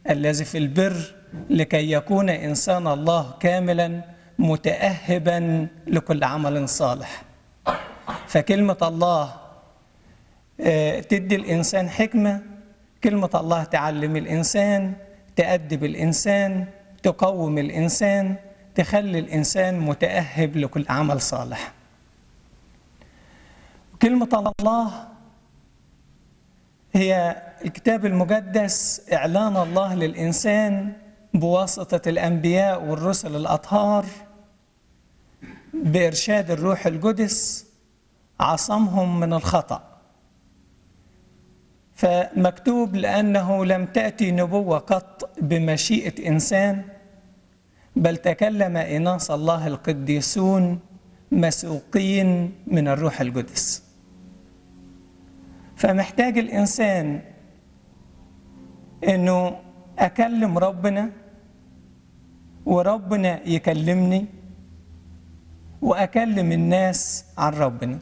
الذي في البر لكي يكون إنسان الله كاملا متأهبا لكل عمل صالح فكلمة الله تدي الإنسان حكمة كلمة الله تعلم الإنسان تأدب الإنسان تقوم الإنسان تخلي الإنسان متأهب لكل عمل صالح كلمة الله هي الكتاب المقدس إعلان الله للإنسان بواسطة الأنبياء والرسل الأطهار بإرشاد الروح القدس عصمهم من الخطأ فمكتوب لأنه لم تأتي نبوة قط بمشيئة إنسان بل تكلم إناس الله القديسون مسوقين من الروح القدس فمحتاج الإنسان إنه أكلم ربنا وربنا يكلمني وأكلم الناس عن ربنا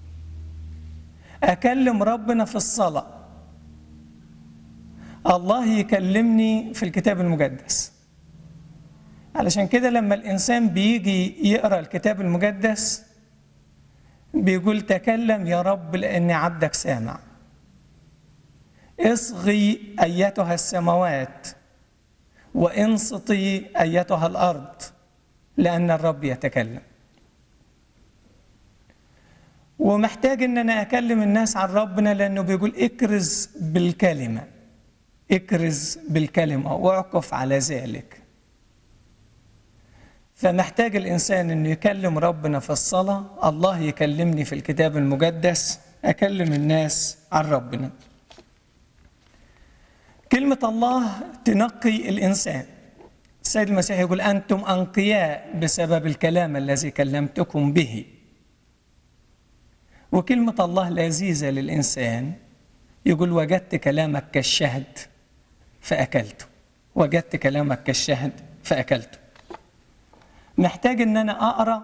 أكلم ربنا في الصلاة الله يكلمني في الكتاب المقدس علشان كده لما الإنسان بيجي يقرأ الكتاب المقدس بيقول تكلم يا رب لأني عبدك سامع اصغي أيتها السماوات وانصتي أيتها الأرض لأن الرب يتكلم ومحتاج ان انا اكلم الناس عن ربنا لانه بيقول اكرز بالكلمه اكرز بالكلمه واعكف على ذلك فمحتاج الانسان انه يكلم ربنا في الصلاه الله يكلمني في الكتاب المقدس اكلم الناس عن ربنا كلمه الله تنقي الانسان السيد المسيح يقول انتم انقياء بسبب الكلام الذي كلمتكم به وكلمة الله لذيذة للإنسان يقول وجدت كلامك كالشهد فأكلته وجدت كلامك كالشهد فأكلته محتاج إن أنا أقرأ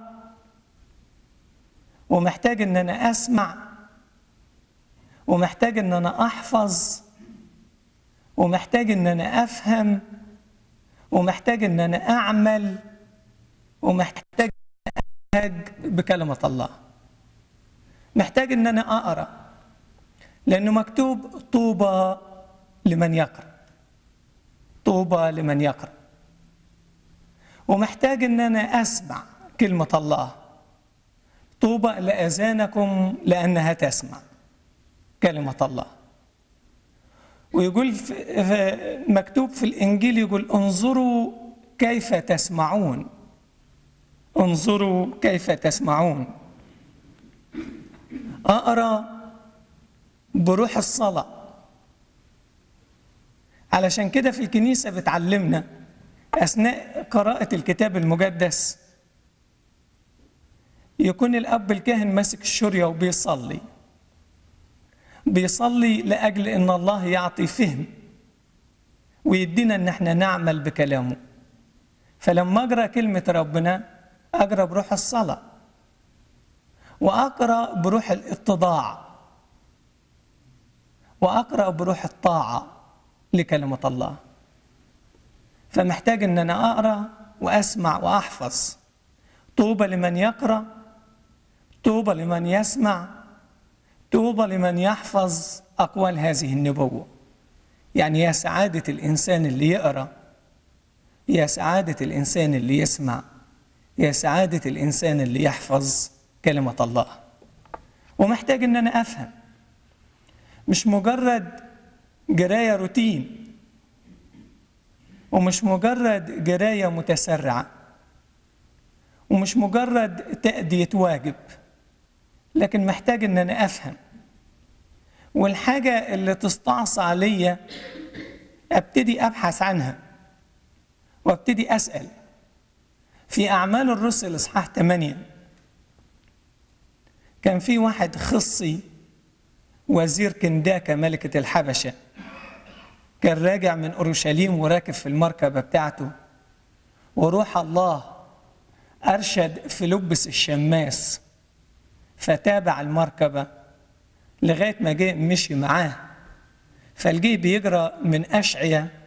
ومحتاج إن أنا أسمع ومحتاج إن أنا أحفظ ومحتاج إن أنا أفهم ومحتاج إن أنا أعمل ومحتاج أنهج بكلمة الله محتاج ان انا اقرا لانه مكتوب طوبى لمن يقرا طوبى لمن يقرا ومحتاج ان انا اسمع كلمه الله طوبى لاذانكم لانها تسمع كلمه الله ويقول في مكتوب في الانجيل يقول انظروا كيف تسمعون انظروا كيف تسمعون اقرا بروح الصلاه علشان كده في الكنيسه بتعلمنا اثناء قراءه الكتاب المقدس يكون الاب الكاهن ماسك الشريه وبيصلي بيصلي لاجل ان الله يعطي فهم ويدينا ان احنا نعمل بكلامه فلما اقرا كلمه ربنا اقرا بروح الصلاه واقرا بروح الاتضاع واقرا بروح الطاعه لكلمه الله فمحتاج ان انا اقرا واسمع واحفظ طوبى لمن يقرا طوبى لمن يسمع طوبى لمن يحفظ اقوال هذه النبوه يعني يا سعاده الانسان اللي يقرا يا سعاده الانسان اللي يسمع يا سعاده الانسان اللي يحفظ كلمة الله ومحتاج ان انا افهم مش مجرد جراية روتين ومش مجرد جراية متسرعة ومش مجرد تأدية واجب لكن محتاج ان انا افهم والحاجة اللي تستعصى عليا ابتدي ابحث عنها وابتدي اسأل في اعمال الرسل اصحاح 8 كان في واحد خصي وزير كنداكة ملكة الحبشة كان راجع من أورشليم وراكب في المركبة بتاعته وروح الله أرشد في لبس الشماس فتابع المركبة لغاية ما جه مشي معاه فالجي بيجرى من أشعية